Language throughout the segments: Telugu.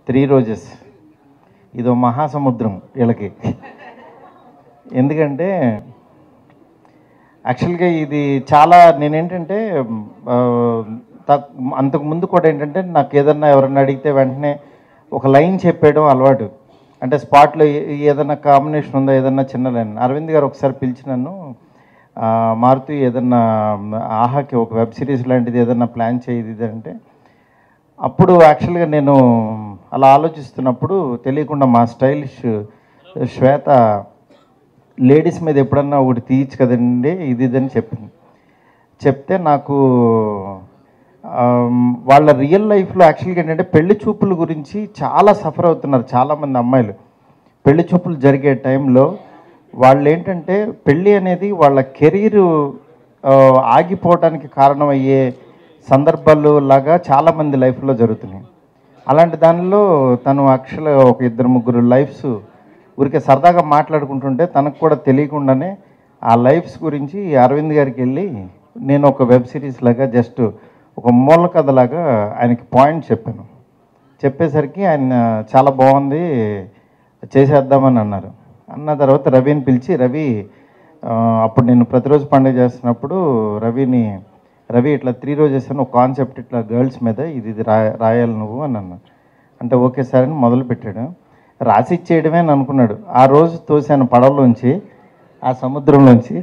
త్రీ రోజెస్ ఇదో మహాసముద్రం వీళ్ళకి ఎందుకంటే యాక్చువల్గా ఇది చాలా నేనేంటంటే ఆ, తక్- అంతకు ముందు కూడా ఏంటంటే నాకు ఏదన్నా ఎవరన్నా అడిగితే వెంటనే ఒక లైన్ చెప్పేయడం అలవాటు అంటే స్పాట్లో ఏ- ఏదన్నా కాంబినేషన్ ఉందా ఏదన్నా చిన్న లైన్ అరవింద్ గారు ఒకసారి పిలిచి నన్ను ఆ, మారుతూ ఏదన్నా ఆహాకి ఒక వెబ్ సిరీస్ లాంటిది ఏదన్నా ప్లాన్ చేయదు ఇది అంటే అప్పుడు యాక్చువల్గా నేను అలా ఆలోచిస్తున్నప్పుడు తెలియకుండా మా స్టైలిష్ శ్వేత లేడీస్ మీద ఎప్పుడన్నా ఒకటి తీయచ్చు కదండి ఇది ఇది అని చెప్పింది చెప్తే నాకు ఆమ్, వాళ్ళ రియల్ లైఫ్లో యాక్చువల్గా ఏంటంటే పెళ్లి చూపుల గురించి చాలా సఫర్ అవుతున్నారు చాలామంది అమ్మాయిలు పెళ్లి చూపులు జరిగే టైంలో వాళ్ళు ఏంటంటే పెళ్ళి అనేది వాళ్ళ కెరీర్ ఆగిపోవడానికి కారణమయ్యే సందర్భాలు లాగా చాలామంది లైఫ్లో జరుగుతున్నాయి అలాంటి దానిలో తను యాక్చువల్గా ఒక ఇద్దరు ముగ్గురు లైఫ్స్ ఊరికే సరదాగా మాట్లాడుకుంటుంటే తనకు కూడా తెలియకుండానే ఆ లైఫ్స్ గురించి అరవింద్ గారికి వెళ్ళి నేను ఒక వెబ్ సిరీస్ లాగా జస్ట్ ఒక మూల కథలాగా ఆయనకి పాయింట్ చెప్పాను చెప్పేసరికి ఆయన చాలా బాగుంది చేసేద్దామని అన్నారు అన్న తర్వాత రవిని పిలిచి రవి ఆ, అప్పుడు నేను ప్రతిరోజు పండుగ చేస్తున్నప్పుడు రవిని రవి ఇట్లా త్రీ రోజెస్ అని ఒక కాన్సెప్ట్ ఇట్లా గర్ల్స్ మీద ఇది ఇది రాయ రాయాలి నువ్వు అని అన్నా అంటే ఓకే సార్ అని మొదలు పెట్టాడు రాసి ఇచ్చేయడమే అని అనుకున్నాడు ఆ రోజు తోసాను పడవలోంచి ఆ సముద్రంలోంచి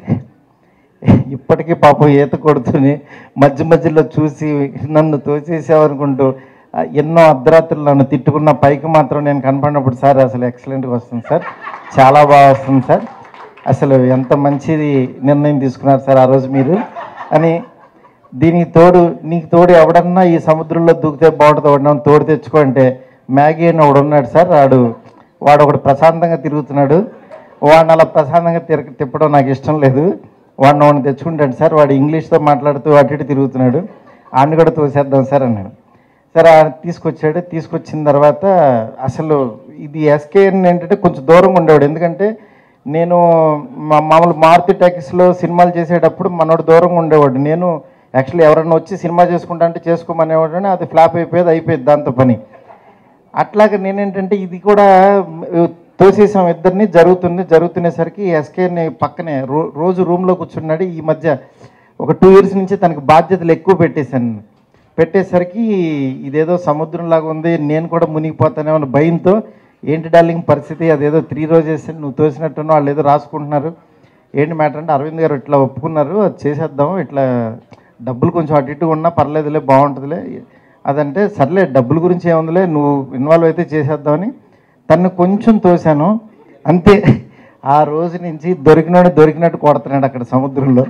ఇప్పటికీ పాపం ఈత కొడుతూనే మధ్య మధ్యలో చూసి నన్ను తోసేసావనుకుంటూ ఆ, ఎన్నో అర్ధరాత్రులు నన్ను తిట్టుకున్న పైకి మాత్రం నేను కనపడినప్పుడు సార్ అసలు ఎక్సలెంట్గా వస్తుంది సార్ చాలా బాగా వస్తుంది సార్ అసలు ఎంత మంచిది నిర్ణయం తీసుకున్నారు సార్ ఆ రోజు మీరు అని దీనికి తోడు నీకు తోడు ఎవడన్నా ఈ సముద్రంలో దూకితే బాగుంటుంది ఎవడన్నా తోడు తెచ్చుకో అంటే మ్యాగీ అని ఒకడు ఉన్నాడు సార్ వాడు వాడు ఒకడు ప్రశాంతంగా తిరుగుతున్నాడు వాడిని అలా ప్రశాంతంగా తిరగ తిప్పడం నాకు ఇష్టం లేదు వాడిని వాడిని తెచ్చుకుంటాడు సార్ వాడు ఇంగ్లీష్తో మాట్లాడుతూ అటు ఇటు తిరుగుతున్నాడు ఆడిని కూడా తోసేద్దాం సార్ అన్నాడు సరే ఆయన తీసుకొచ్చాడు తీసుకొచ్చిన తర్వాత అసలు ఇది ఎస్కేఎన్ ఏంటంటే కొంచెం దూరంగా ఉండేవాడు ఎందుకంటే నేను మా మామూలు మారుతి టాకీస్లో సినిమాలు చేసేటప్పుడు మనోడు దూరంగా ఉండేవాడు నేను యాక్చువల్లీ ఎవరన్నా వచ్చి సినిమా చేసుకుంటా అంటే చేసుకోమనేవాడు అది ఫ్లాప్ అయిపోయేది అయిపోయేది దాంతో పని అట్లాగే నేనేంటంటే ఇది కూడా మ్, తోసేసాం ఇద్దరిని జరుగుతుంది జరుగుతునేసరికి ఎస్కేని పక్కనే రో రోజు రూమ్లో కూర్చున్నాడు ఈ మధ్య ఒక టూ ఇయర్స్ నుంచి తనకి బాధ్యతలు ఎక్కువ పెట్టేశాను పెట్టేసరికి ఇదేదో సముద్రంలాగా ఉంది నేను కూడా మునిగిపోతానేమో అని భయంతో ఏంటి డార్లింగ్ పరిస్థితి అదేదో త్రీ రోజెస్ నువ్వు తోసినట్టున్నావు వాళ్ళు ఏదో రాసుకుంటున్నారు ఏంటి మ్యాటర్ అంటే అరవింద్ గారు ఇట్లా ఒప్పుకున్నారు అది చేసేద్దాం ఇట్లా డబ్బులు కొంచెం అటు ఇటు ఉన్నా పర్లేదులే బాగుంటుందిలే అదంటే సర్లే డబ్బుల గురించి ఏముందిలే నువ్వు ఇన్వాల్వ్ అయితే చేసేద్దామని తను కొంచెం తోశాను అంతే ఆ రోజు నుంచి దొరికినాడు దొరికినట్టు కొడుతున్నాడు అక్కడ సముద్రంలో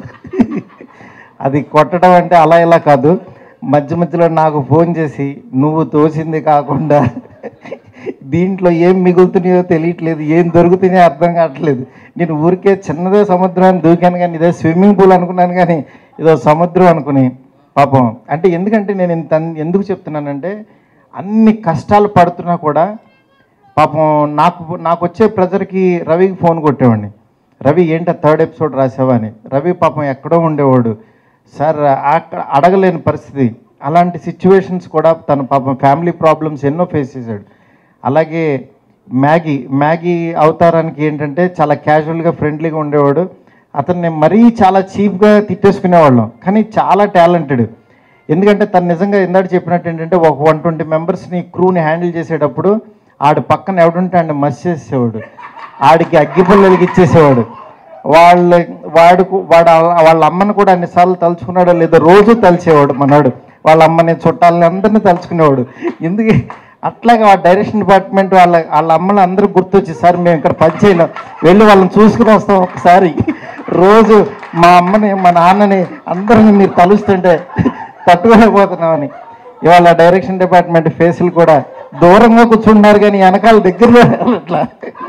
అది కొట్టడం అంటే అలా ఇలా కాదు మధ్య మధ్యలో నాకు ఫోన్ చేసి నువ్వు తోసింది కాకుండా దీంట్లో ఏం మిగులుతున్నాయో తెలియట్లేదు ఏం దొరుకుతున్నాయో అర్థం కావట్లేదు నేను ఊరికే చిన్నదే సముద్రాన్ని దూకాను కానీ ఇదే స్విమ్మింగ్ పూల్ అనుకున్నాను కానీ ఇదో సముద్రం అనుకుని పాపం అంటే ఎందుకంటే నేను ఇంత ఎందుకు చెప్తున్నానంటే అన్ని కష్టాలు పడుతున్నా కూడా పాపం నాకు నాకు వచ్చే ప్రెజర్కి రవికి ఫోన్ కొట్టేవాడిని రవి ఏంట థర్డ్ ఎపిసోడ్ రాసావా అని రవి పాపం ఎక్కడో ఉండేవాడు సార్ అక్కడ అడగలేని పరిస్థితి అలాంటి సిచ్యువేషన్స్ కూడా తన పాపం ఫ్యామిలీ ప్రాబ్లమ్స్ ఎన్నో ఫేస్ చేశాడు అలాగే మ్యాగీ మ్యాగీ అవతారానికి ఏంటంటే చాలా క్యాజువల్గా ఫ్రెండ్లీగా ఉండేవాడు అతన్ని మరీ చాలా చీప్గా తిట్టేసుకునేవాళ్ళం కానీ చాలా టాలెంటెడ్ ఎందుకంటే తను నిజంగా ఇందాక చెప్పినట్టు ఏంటంటే ఒక వన్ ట్వంటీ మెంబర్స్ని క్రూని హ్యాండిల్ చేసేటప్పుడు ఆడు పక్కన ఎవడుంటే ఆడిని మస్ చేసేవాడు ఆడికి అగ్గిపుల్లలకి ఇచ్చేసేవాడు వాళ్ళ వాడుకు వాడు వాళ్ళ- వాళ్ళ అమ్మని కూడా అన్నిసార్లు తలుచుకున్నాడో లేదో రోజు తలిచేవాడు మనోడు వాళ్ళ అమ్మని చుట్టాలని అందరినీ తలుచుకునేవాడు ఎందుకు అట్లాగే ఆ డైరెక్షన్ డిపార్ట్మెంట్ వాళ్ళ వాళ్ళ అమ్మని అందరూ గుర్తొచ్చి సార్ మేము ఇక్కడ పని చేయలేం వెళ్ళి వాళ్ళని చూసుకుని వస్తాం ఒకసారి రోజు మా అమ్మని మా నాన్నని అందరిని మీరు తలుస్తుంటే తట్టుకోలేకపోతున్నామని ఇవాళ డైరెక్షన్ డిపార్ట్మెంట్ ఫేసులు కూడా దూరంగా కూర్చుంటున్నారు కానీ వెనకాల దగ్గరలో అట్లా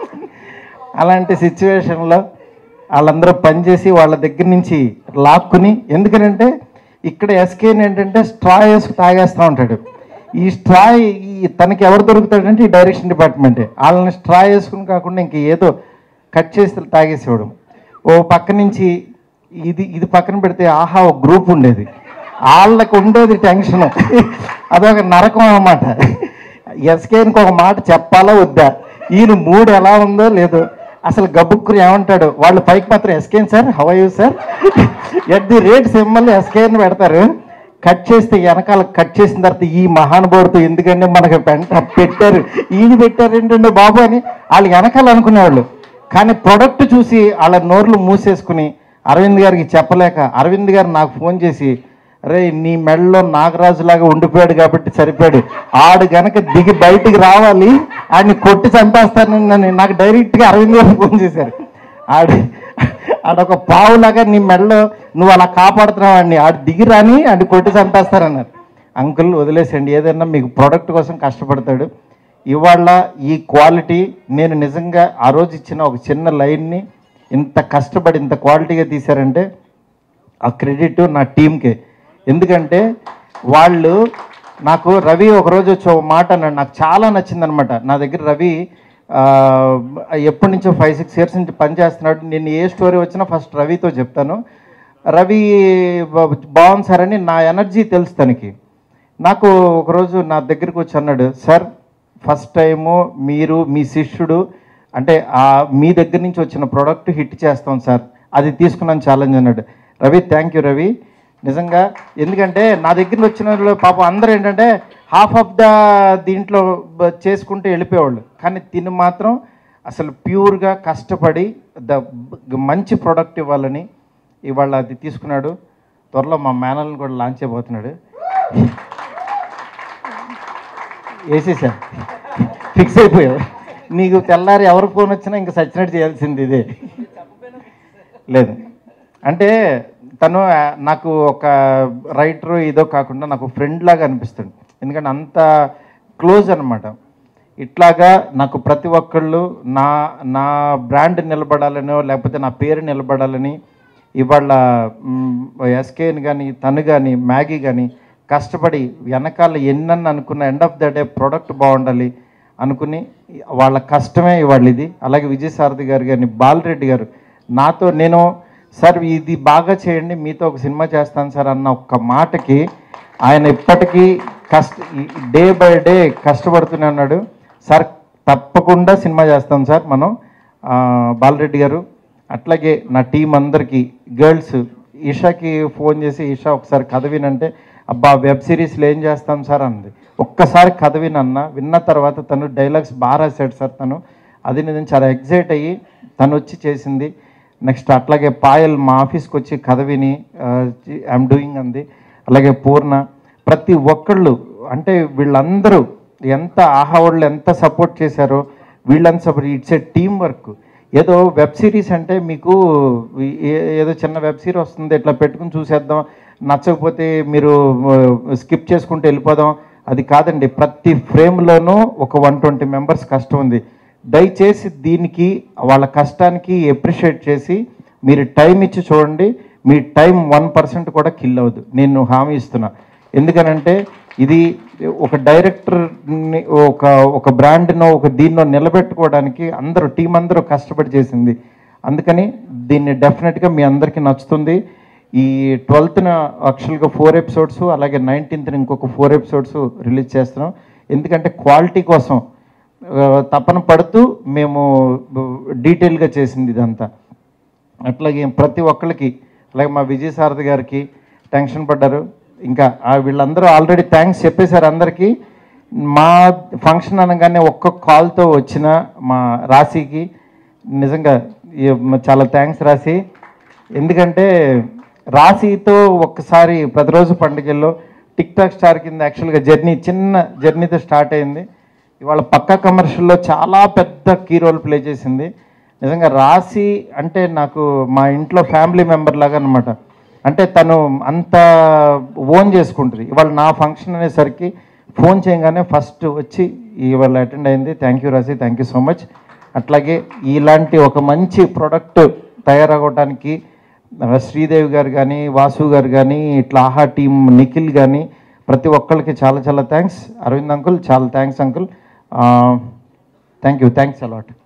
అలాంటి సిచ్యువేషన్లో వాళ్ళందరూ పనిచేసి వాళ్ళ దగ్గర నుంచి లాక్కుని ఎందుకనంటే ఇక్కడ ఎస్కేన్ ఏంటంటే స్ట్రా వేసుకు తాగేస్తూ ఉంటాడు ఈ స్ట్రా ఈ తనకి ఎవరు దొరుకుతాడంటే ఈ డైరెక్షన్ డిపార్ట్మెంటే వాళ్ళని స్ట్రా వేసుకుని కాకుండా ఇంక ఏదో కట్ చేసి తాగేసేవాడు ఓ పక్క నుంచి ఇది ఇది పక్కన పెడితే ఆహా ఒక గ్రూప్ ఉండేది వాళ్ళకి ఉండేది టెన్షన్ అదొక నరకం అన్నమాట ఎస్కేన్కి ఒక మాట చెప్పాలా వద్దా ఈయన మూడు ఎలా ఉందో లేదో అసలు గబుక్కుని ఏమంటాడు వాళ్ళు పైకి మాత్రం ఎస్కేన్ sir how you sir at the rate symbol ఎస్కేన్ పెడతారు కట్ చేస్తే వెనకాల కట్ చేసిన తర్వాత ఈ మహానుభావుడితో ఎందుకంటే మనకి పెంట పెట్టారు ఈయన పెట్టారు ఏంటంటే బాబు అని వాళ్ళు వెనకాల అనుకునేవాళ్ళు కానీ ప్రొడక్ట్ చూసి వాళ్ళ నోర్లు మూసేసుకుని అరవింద్ గారికి చెప్పలేక అరవింద్ గారు నాకు ఫోన్ చేసి రే నీ మెడలో నాగరాజులాగా ఉండిపోయాడు కాబట్టి సరిపోయాడు ఆడు గనక దిగి బయటికి రావాలి ఆడిని కొట్టి చంపేస్తానని నన్ను నాకు డైరెక్ట్గా అరవింద్ గారు ఫోన్ చేశారు ఆడు ఆడొక పావులాగా నీ మెడలో నువ్వు అలా కాపాడుతున్నావు ఆడిని ఆడు దిగి రాని ఆడిని కొట్టి చంపేస్తారన్నారు అంకుల్ వదిలేసండి ఏదైనా మీకు ప్రోడక్ట్ కోసం కష్టపడతాడు ఇవాళ ఈ క్వాలిటీ నేను నిజంగా ఆ రోజు ఇచ్చిన ఒక చిన్న లైన్ని ఇంత కష్టపడి ఇంత క్వాలిటీగా తీశారంటే ఆ క్రెడిట్ నా టీంకే ఎందుకంటే వాళ్ళు నాకు రవి ఒకరోజు వచ్చి ఒక మాట అన్నాడు నాకు చాలా నచ్చిందనమాట నా దగ్గర రవి ఆ, ఎప్పటి నుంచో ఫైవ్ సిక్స్ ఇయర్స్ నుంచి పనిచేస్తున్నాడు నేను ఏ స్టోరీ వచ్చినా ఫస్ట్ రవితో చెప్తాను రవి బా- బాగుంది సార్ అని నా ఎనర్జీ తెలుసు తనకి నాకు ఒకరోజు నా దగ్గరికి వచ్చి అన్నాడు సార్ ఫస్ట్ టైము మీరు మీ శిష్యుడు అంటే ఆ మీ దగ్గర నుంచి వచ్చిన ప్రోడక్ట్ హిట్ చేస్తాం సార్ అది తీసుకున్నాను ఛాలెంజ్ అన్నాడు రవి థ్యాంక్ యూ రవి నిజంగా ఎందుకంటే నా దగ్గర వచ్చిన వాళ్ళు పాపం అందరూ ఏంటంటే హాఫ్ ఆఫ్ ద దీంట్లో బ- చేసుకుంటూ వెళ్ళిపోయేవాళ్ళు కానీ తిని మాత్రం అసలు ప్యూర్గా కష్టపడి ద బ- మంచి ప్రోడక్ట్ ఇవ్వాలని ఇవాళ అది తీసుకున్నాడు త్వరలో మా మేనల్ని కూడా లాంచ్ అయిపోతున్నాడు వేసేసా ఫిక్స్ అయిపోయావు నీకు తెల్లారి ఎవరు ఫోన్ వచ్చినా ఇంకా సచ్చినట్టు చేయాల్సింది ఇదే లేదు అంటే తను ఆ, నాకు ఒక రైటర్ ఇదో కాకుండా నాకు ఫ్రెండ్ లాగా అనిపిస్తుంది ఎందుకంటే అంత క్లోజ్ అనమాట ఇట్లాగా నాకు ప్రతి ఒక్కళ్ళు నా నా బ్రాండ్ నిలబడాలనో లేకపోతే నా పేరు నిలబడాలని ఇవాళ ఎస్కేని కానీ తను కానీ మ్యాగీ కానీ కష్టపడి వెనకాల ఎన్నని అనుకున్న end of the day product బాగుండాలి అనుకుని వాళ్ళ కష్టమే ఇవాళ ఇది అలాగే విజయసారథి గారు కానీ బాలరెడ్డి గారు నాతో నేను సార్ ఇది బాగా చేయండి మీతో ఒక సినిమా చేస్తాను సార్ అన్న ఒక్క మాటకి ఆయన ఇప్పటికీ కష్ట డే బై డే కష్టపడుతూనే ఉన్నాడు సార్ తప్పకుండా సినిమా చేస్తాం సార్ మనం ఆ, బాలరెడ్డి గారు అట్లాగే నా టీం అందరికీ గర్ల్స్ ఈషాకి ఫోన్ చేసి ఈషా ఒకసారి కథ వినంటే అబ్బా వెబ్ సిరీస్లో ఏం చేస్తాం సార్ అంది ఒక్కసారి కథ వినన్న విన్న తర్వాత తను డైలాగ్స్ బాగా రాశాడు సార్ తను అది నేను చాలా ఎగ్జైట్ అయ్యి తను వచ్చి చేసింది నెక్స్ట్ అట్లాగే పాయల్ మా ఆఫీస్కి వచ్చి కథ విని ఐఎమ్ డూయింగ్ అంది అలాగే పూర్ణ ప్రతి ఒక్కళ్ళు అంటే వీళ్ళందరూ ఎంత ఆహా వాళ్ళు ఎంత సపోర్ట్ చేశారో వీళ్ళంతా support it's a team work ఏదో వెబ్ సిరీస్ అంటే మీకు ఏ- ఏదో చిన్న వెబ్ సిరీస్ వస్తుంది ఇట్లా పెట్టుకుని చూసేద్దాం నచ్చకపోతే మీరు స్కిప్ చేసుకుంటూ వెళ్ళిపోదాం అది కాదండి ప్రతి ఫ్రేమ్లోనూ ఒక వన్ ట్వంటీ మెంబర్స్ కష్టం ఉంది దయచేసి దీనికి వాళ్ళ కష్టానికి ఎప్రిషియేట్ చేసి మీరు టైం ఇచ్చి చూడండి మీ టైం వన్ పర్సెంట్ కూడా కిల్ అవ్వదు నేను హామీ ఇస్తున్నా ఎందుకనంటే ఇది ఒక డైరెక్టర్ని ఒక ఒక బ్రాండ్నో ఒక దీన్నో నిలబెట్టుకోవడానికి అందరూ టీం అందరూ కష్టపడి చేసింది అందుకని దీన్ని డెఫినెట్గా మీ అందరికీ నచ్చుతుంది ఈ ట్వెల్త్న యాక్చువల్గా ఫోర్ ఎపిసోడ్స్ అలాగే నైన్టీన్త్న ఇంకొక ఫోర్ ఎపిసోడ్స్ రిలీజ్ చేస్తున్నాం ఎందుకంటే క్వాలిటీ కోసం ఆ, తపన పడుతూ మేము డీటెయిల్గా చేసింది ఇదంతా అట్లాగే ప్రతి ఒక్కరికి అలాగే మా విజయ్ సారథి గారికి టెన్షన్ పడ్డారు ఇంకా ఆ వీళ్ళందరూ ఆల్రెడీ థ్యాంక్స్ చెప్పేశారు అందరికీ మా ఫంక్షన్ అనగానే ఒక్క కాల్తో వచ్చిన మా రాశికి నిజంగా ఈ- చాలా థ్యాంక్స్ రాశి ఎందుకంటే రాశితో ఒక్కసారి ప్రతిరోజు పండుగల్లో టిక్ టాక్ స్టార్ కింద యాక్చువల్గా జర్నీ చిన్న జర్నీతో స్టార్ట్ అయింది ఇవాళ పక్క కమర్షియల్లో చాలా పెద్ద కీ రోల్ ప్లే చేసింది నిజంగా రాశి అంటే నాకు మా ఇంట్లో ఫ్యామిలీ మెంబర్ లాగా అనమాట అంటే తను అంత ఓన్ చేసుకుంటుంది ఇవాళ నా ఫంక్షన్ అనేసరికి ఫోన్ చేయగానే ఫస్ట్ వచ్చి ఇవాళ అటెండ్ అయింది thank you Rashi thank you so much అట్లాగే ఇలాంటి ఒక మంచి ప్రోడక్ట్ తయారవడానికి ఆ, శ్రీదేవి గారు కానీ వాసు గారు కానీ ఇట్లా ఆహా టీం నిఖిల్ కానీ ప్రతి ఒక్కరికి చాలా చాలా థ్యాంక్స్ అరవింద్ అంకుల్ చాలా thanks uncle thank you thanks allot